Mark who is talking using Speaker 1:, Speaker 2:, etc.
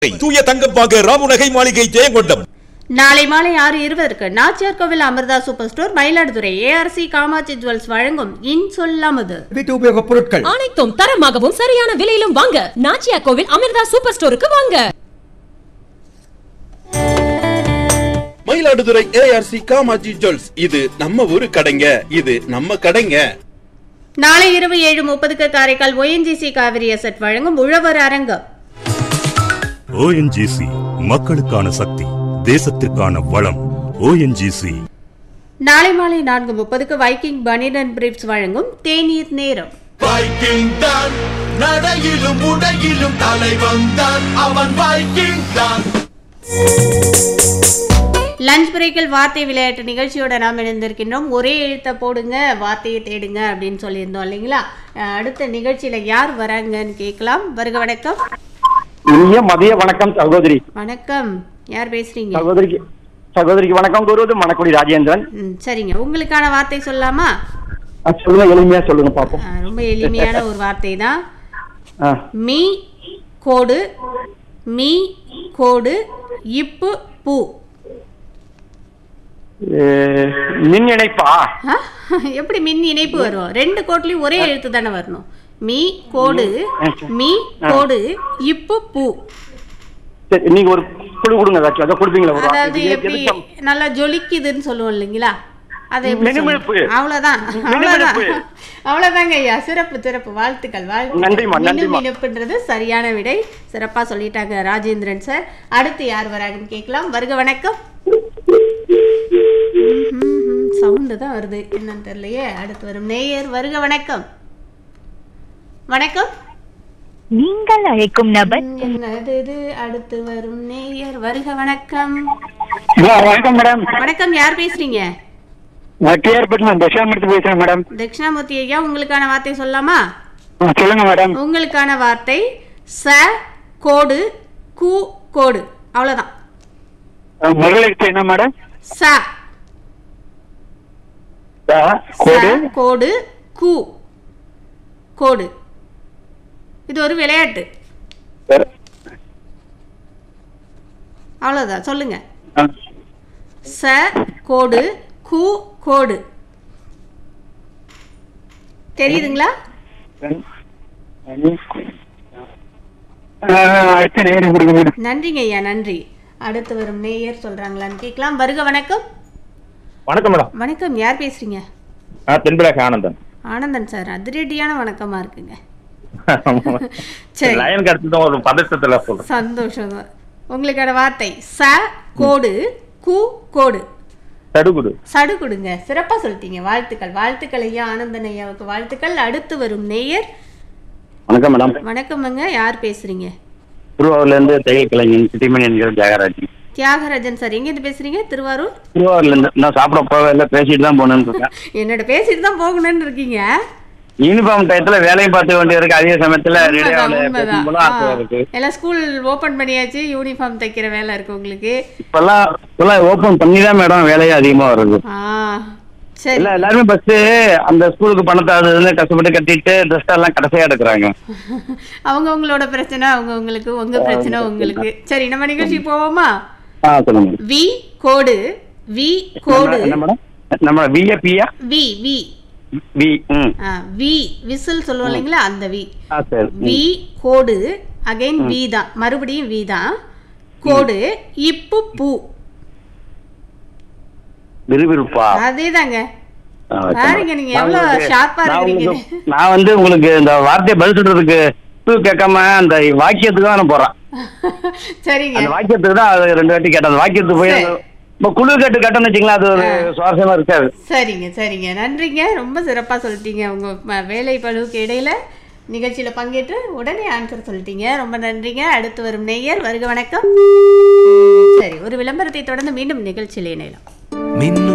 Speaker 1: தூய தங்கம் வாங்க ராமுநகை மாளிகை ஜெயங்கொண்டம்
Speaker 2: நாளை மாலை ஆறு இருபதற்கு Nachiyar Koil Amirtha super store Mayiladuthurai ARC Kamatchi jewels வழங்கும் இன் சொல்லாமது
Speaker 3: வீட்டு உபயோகப் பொருட்கள்
Speaker 4: அனைத்தும் தரமாகவும் சரியான விலையிலும் வாங்க நாச்சியா கோவில் அமிர்தா சூப்பர் ஸ்டோருக்கு வாங்க
Speaker 5: மயிலாடுதுறை ஏஆர்சி காமாஜி ஜுவல்ஸ் இது நம்ம ஊரு கடைங்க இது நம்ம கடைங்க
Speaker 2: நாளை இரவு ஏழு முப்பதுக்கு காரைக்கால் ஒஎன்ஜிசி காவிரி அசட் வழங்கும் உழவர் அரங்கம்
Speaker 6: ஓஎன்ஜிசி மக்களுக்கான சக்தி தேசத்திற்கான வளம் ஓஎன்ஜிசி
Speaker 2: நாளை மாலை நான்கு முப்பதுக்கு வைக்கிங் பனிரன் பிரீப்ஸ் வழங்கும் தேநீர் நேரம்
Speaker 7: வைக்கிங் தான் நடையிலும் உடையிலும் தலை வந்தான் அவன் வைக்கிங் தான்
Speaker 2: லஞ்ச் பிரேக்கில் வார்த்தை விளையாட்டு நிகழ்ச்சியோட நாம் இணைந்திருக்கின்றோம் ஒரே எழுத்தை போடுங்க வார்த்தையை தேடுங்க அப்படின்னு சொல்லியிருந்தோம் இல்லைங்களா அஹ் அடுத்த நிகழ்ச்சியில யார் வராங்கன்னு கேட்கலாம் வருக வணக்கம்
Speaker 8: இனிய மதிய வணக்கம் சகோதரி
Speaker 2: வணக்கம் யார் பேசுறீங்க
Speaker 8: சகோதரிக்கு சகோதரிக்கு வணக்கம் கூறுவது மணக்குடி ராஜேந்திரன்
Speaker 2: ம், சரிங்க உங்களுக்கான வார்த்தை சொல்லலாமா
Speaker 8: ஆ, சொல்லுங்க எளிமையா சொல்லுங்க பாப்போம்
Speaker 2: அஹ் ரொம்ப எளிமையான ஒரு வார்த்தை தான்
Speaker 8: ஆ,
Speaker 2: மீ கோடு மீ கோடு இப்பு பூ
Speaker 8: ஏ, மின் இணைப்பா
Speaker 2: ஆ? எப்படி மின் இணைப்பு வரும் ரெண்டு கோட்லயும் ஒரே எழுத்து தானே வரணும் மீ கோடு மீ கோடு இப்பு பூ
Speaker 8: சரி நீங்க ஒரு குழு கொடுங்க ஏதாச்சும் அதை கொடுப்பீங்களா ஒரு
Speaker 2: அதாவது
Speaker 8: வார்த்தை?
Speaker 2: எப்படி
Speaker 8: எதுக்கு-
Speaker 2: நல்லா ஜொலிக்குதுன்னு சொல்லுவோம் இல்லைங்களா அதை எப்படி
Speaker 8: மினுமினுப்பு.
Speaker 2: சொல்லணும்? அவ்வளவுதான்
Speaker 8: மினுமினுப்பு.
Speaker 2: அவ்வளவுதான் அவ்வளவுதாங்க ஐயா சிறப்பு சிறப்பு வாழ்த்துக்கள்
Speaker 8: நன்றிம்மா,
Speaker 2: வாழ்த்துக்கள்
Speaker 8: நன்றிம்மா.
Speaker 2: மினுமினுப்புன்றது சரியான விடை சிறப்பா சொல்லிட்டாங்க ராஜேந்திரன் சார் அடுத்து யார் வராங்கன்னு கேட்கலாம் வருக வணக்கம் சவுண்டு தான் வருது என்னன்னு தெரியலையே அடுத்து வரும் நேயர் வருக வணக்கம் வணக்கம்
Speaker 9: நீங்கள் அழைக்கும் நபர்
Speaker 2: ம், என்னது இது அடுத்து வரும் நேயர் வருக வணக்கம்
Speaker 8: ஆ, வணக்கம் மேடம்
Speaker 2: வணக்கம் யார் பேசுறீங்க
Speaker 8: நான் டிஆர் நான் தசாமூர்த்தி பேசுறேன் மேடம்
Speaker 2: தட்சிணாமூர்த்தி ஐயா உங்களுக்கான வார்த்தை சொல்லலாமா
Speaker 8: ஆ, சொல்லுங்க மேடம்
Speaker 2: உங்களுக்கான வார்த்தை ச கோடு கு கோடு அவ்வளவுதான்
Speaker 8: ஆ, முதல் எழுத்து என்ன மேடம்
Speaker 2: ச
Speaker 8: ஆ, கோடு
Speaker 2: ச, கோடு கு கோடு இது ஒரு விளையாட்டு அவ்வளவுதான் சொல்லுங்க
Speaker 8: ஆ,
Speaker 2: ச கோடு கு கோடு தெரியுதுங்களா
Speaker 8: ஆ, அடுத்த நேரம் கொடுங்க மேடம்
Speaker 2: நன்றிங்க ஐயா நன்றி அடுத்து வரும் நேயர் சொல்றாங்களான்னு கேட்கலாம் வருக வணக்கம்
Speaker 10: வணக்கம் மேடம்
Speaker 2: வணக்கம் யார் பேசுறீங்க
Speaker 10: நான் தென்பிளாக் ஆனந்தன்
Speaker 2: ஆனந்தன் சார் அதிரடியான வணக்கமா இருக்குங்க சரி
Speaker 10: லயன் கடத்து தான் ஒரு பதட்டத்துல சொல்றேன்
Speaker 2: சந்தோஷம் உங்களுக்கான வார்த்தை ச கோடு கு கோடு
Speaker 10: தடுகுடு
Speaker 2: சடு கொடுங்க சிறப்பா சொல்லிட்டீங்க வாழ்த்துக்கள் வாழ்த்துக்கள் ஐயா ஆனந்தன் ஐயாவுக்கு வாழ்த்துக்கள் அடுத்து வரும் நேயர்
Speaker 8: வணக்கம் மேடம்
Speaker 2: வணக்கம்ங்க யார் பேசுறீங்க
Speaker 8: திருவாரூர்ல இருந்து தையல் கலைஞன் சிட்டிமணி என்கிற தியாகராஜ்
Speaker 2: தியாகராஜன் சார் எங்க இருந்து பேசுறீங்க திருவாரூர்
Speaker 8: திருவாரூர்ல இருந்து நான் சாப்பிட போவே இல்லை பேசிட்டு தான் போகணும்னு இருக்கேன்
Speaker 2: என்னோட பேசிட்டு தான் போகணும்னு இருக்கீங்க
Speaker 8: யூனிஃபார்ம் டயத்துல வேலையும் பார்த்து வேண்டிய இருக்கு அதே சமயத்துல
Speaker 2: உண்மைதான்,
Speaker 8: ரேடியோவில்
Speaker 2: உண்மைதான்.
Speaker 8: பேசும் போல ஆசை
Speaker 2: ஆ.
Speaker 8: இருக்கு
Speaker 2: எல்லாம் ஸ்கூல் ஓபன் பண்ணியாச்சு யூனிஃபார்ம் தைக்கிற வேலை இருக்கு உங்களுக்கு
Speaker 8: இப்பெல்லாம் இப்பெல்லாம் ஓபன் பண்ணி தான் மேடம் வேலையே அதிகமா வருது
Speaker 2: ஆ சரி
Speaker 8: இல்ல எல்லாருமே பஸ் அந்த ஸ்கூலுக்கு பணத்தை அது இதுன்னு கஷ்டப்பட்டு கட்டிட்டு ட்ரெஸ் எல்லாம் கடைசியா எடுக்கிறாங்க
Speaker 2: அவங்க உங்களோட பிரச்சனை அவங்க உங்களுக்கு உங்க பிரச்சனை உங்களுக்கு சரி நம்ம நிகழ்ச்சிக்கு போவோமா
Speaker 8: ஆ சொல்லுங்க
Speaker 2: வி கோடு வி கோடு
Speaker 8: என்ன மேடம் நம்ம விஏ பியா
Speaker 2: வி வி
Speaker 8: வி ம்
Speaker 2: ஆ, வி விசில் சொல்லுவோம் இல்லைங்களா அந்த வி
Speaker 8: ஆ சரி ம்.
Speaker 2: வி கோடு அகைன் வி தான் மறுபடியும் வி தான் கோடு இப்பு பூ
Speaker 8: விறுவிறுப்பா
Speaker 2: அதேதாங்க
Speaker 8: ஆ, வச்சேன்
Speaker 2: பாருங்க நீங்க
Speaker 8: நான்
Speaker 2: எவ்வளவு
Speaker 8: உங்களுக்கு-
Speaker 2: ஷார்ப்பா
Speaker 8: நான்
Speaker 2: இருக்கிறீங்க
Speaker 8: உங்களுக்கு- நான் வந்து உங்களுக்கு இந்த வார்த்தையை பதில் சொல்றதுக்கு டூ கேட்காம அந்த வாக்கியத்துக்கு தான் நான் போறேன்
Speaker 2: சரிங்க
Speaker 8: அந்த வாக்கியத்துக்கு தான் அது ரெண்டு வாட்டி கேட்டேன் அந்த வாக்கியத்துக்கு போய்
Speaker 2: சரி.
Speaker 8: இப்போ குழு கேட்டு கேட்டோம்னு வச்சுங்களேன் அது ஒரு சுவாரஸ்யமா இருக்காது
Speaker 2: சரிங்க சரிங்க நன்றிங்க ரொம்ப சிறப்பா சொல்லிட்டீங்க உங்க ம- வேலை பழுவுக்கு இடையில நிகழ்ச்சியில பங்கேற்று உடனே ஆன்சர் சொல்லிட்டீங்க ரொம்ப நன்றிங்க அடுத்து வரும் நேயர் வருக வணக்கம் சரி ஒரு விளம்பரத்தை தொடர்ந்து மீண்டும் நிகழ்ச்சியில் இணையலாம்
Speaker 7: மின்னு